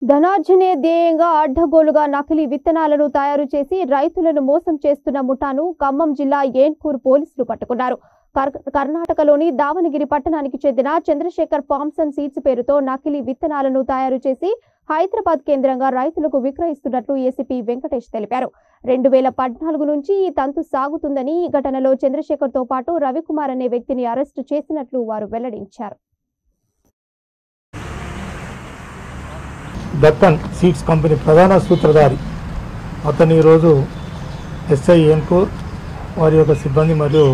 ధనార్జనే ధ్యేయంగా అడ్డగోలుగా నకిలీ విత్తనాలను తయారు చేసి రైతులను మోసం చేస్తున్న ముఠాను ఖమ్మం జిల్లా ఏన్కూర్ పోలీసులు పట్టుకున్నారు కర్- కర్ణాటకలోని దావనగిరి పట్టణానికి చెందిన చంద్రశేఖర్ ఫార్మ్స్ అండ్ సీడ్స్ పేరుతో నకిలీ విత్తనాలను తయారు చేసి హైదరాబాద్ కేంద్రంగా రైతులకు విక్రయిస్తున్నట్లు ఏసీపీ వెంకటేష్ తెలిపారు రెండు వేల పద్నాలుగు నుంచి ఈ తంతు సాగుతుందని ఈ ఘటనలో చంద్రశేఖర్ తో పాటు రవికుమార్ అనే వ్యక్తిని అరెస్టు చేసినట్లు వారు వెల్లడించారు దక్కన్ సీడ్స్ కంపెనీ ప్రధాన సూత్రధారి అతను ఈరోజు ఎస్ఐ ఎన్కూర్ వారి యొక్క సిబ్బంది మరియు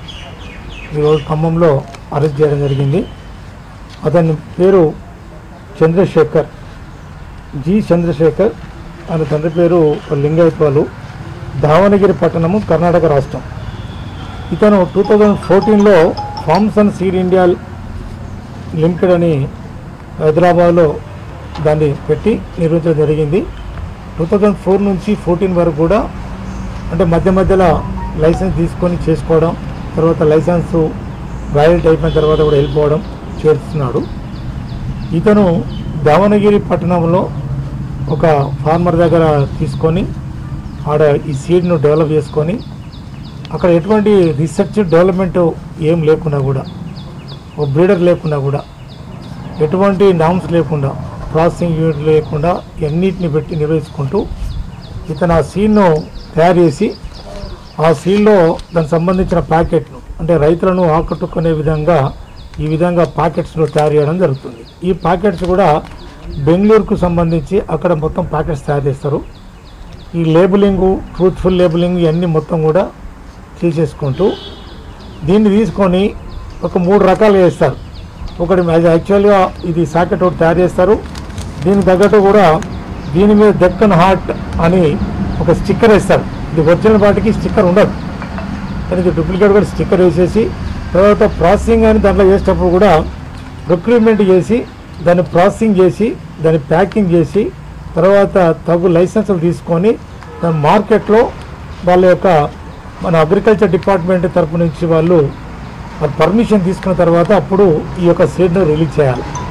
ఈరోజు ఖమ్మంలో అరెస్ట్ చేయడం జరిగింది అతని పేరు చంద్రశేఖర్ జి చంద్రశేఖర్ ఆయన తండ్రి పేరు లింగాయత్వాలు దావనగిరి పట్టణము కర్ణాటక రాష్ట్రం ఇతను టూ థౌజండ్ ఫోర్టీన్లో farms and seed India limited అని హైదరాబాద్లో దాన్ని పెట్టి నిర్మించడం జరిగింది టూ థౌజండ్ ఫోర్ నుంచి ఫోర్టీన్ వరకు కూడా అంటే మధ్య మధ్యలో లైసెన్స్ తీసుకొని చేసుకోవడం తర్వాత లైసెన్స్ వ్యాలిడ్ అయిపోయిన తర్వాత కూడా వెళ్ళిపోవడం చేస్తున్నాడు ఇతను దావనగిరి పట్టణంలో ఒక ఫార్మర్ దగ్గర తీసుకొని ఆడ ఈ సీడ్ను డెవలప్ చేసుకొని అక్కడ ఎటువంటి రీసెర్చ్ డెవలప్మెంట్ ఏం లేకుండా కూడా ఒక బ్రీడర్ లేకుండా కూడా ఎటువంటి నామ్స్ లేకుండా ప్రాసెసింగ్ యూనిట్ లేకుండా అన్నిటిని పెట్టి నిర్వహించుకుంటూ ఇతను ఆ సీడ్ను తయారు చేసి ఆ సీడ్లో దానికి సంబంధించిన ప్యాకెట్ను అంటే రైతులను ఆకట్టుకునే విధంగా ఈ విధంగా ప్యాకెట్స్ను తయారు చేయడం జరుగుతుంది ఈ ప్యాకెట్స్ కూడా బెంగళూరుకు సంబంధించి అక్కడ మొత్తం ప్యాకెట్స్ తయారు చేస్తారు ఈ లేబులింగు ట్రూత్ఫుల్ లేబులింగ్ ఇవన్నీ మొత్తం కూడా తీసేసుకుంటూ దీన్ని తీసుకొని ఒక మూడు రకాలు వేస్తారు ఒకటి అది యాక్చువల్గా ఇది సాకెట్ ఒకటి తయారు చేస్తారు దీనికి తగ్గట్టు కూడా దీని మీద దక్కన్ హార్ట్ అని ఒక స్టిక్కర్ వేస్తారు ఇది ఒరిజినల్ వాటికి స్టిక్కర్ ఉండదు కానీ ఇది డూప్లికేట్ కూడా స్టిక్కర్ వేసేసి తర్వాత ప్రాసెసింగ్ అని దాంట్లో చేసేటప్పుడు కూడా రిక్రూట్మెంట్ చేసి దాన్ని ప్రాసెసింగ్ చేసి దాన్ని ప్యాకింగ్ చేసి తర్వాత తగు లైసెన్సులు తీసుకొని దాని మార్కెట్లో వాళ్ళ యొక్క మన అగ్రికల్చర్ డిపార్ట్మెంట్ తరపు నుంచి వాళ్ళు పర్మిషన్ తీసుకున్న తర్వాత అప్పుడు ఈ యొక్క సీడ్ను రిలీజ్ చేయాలి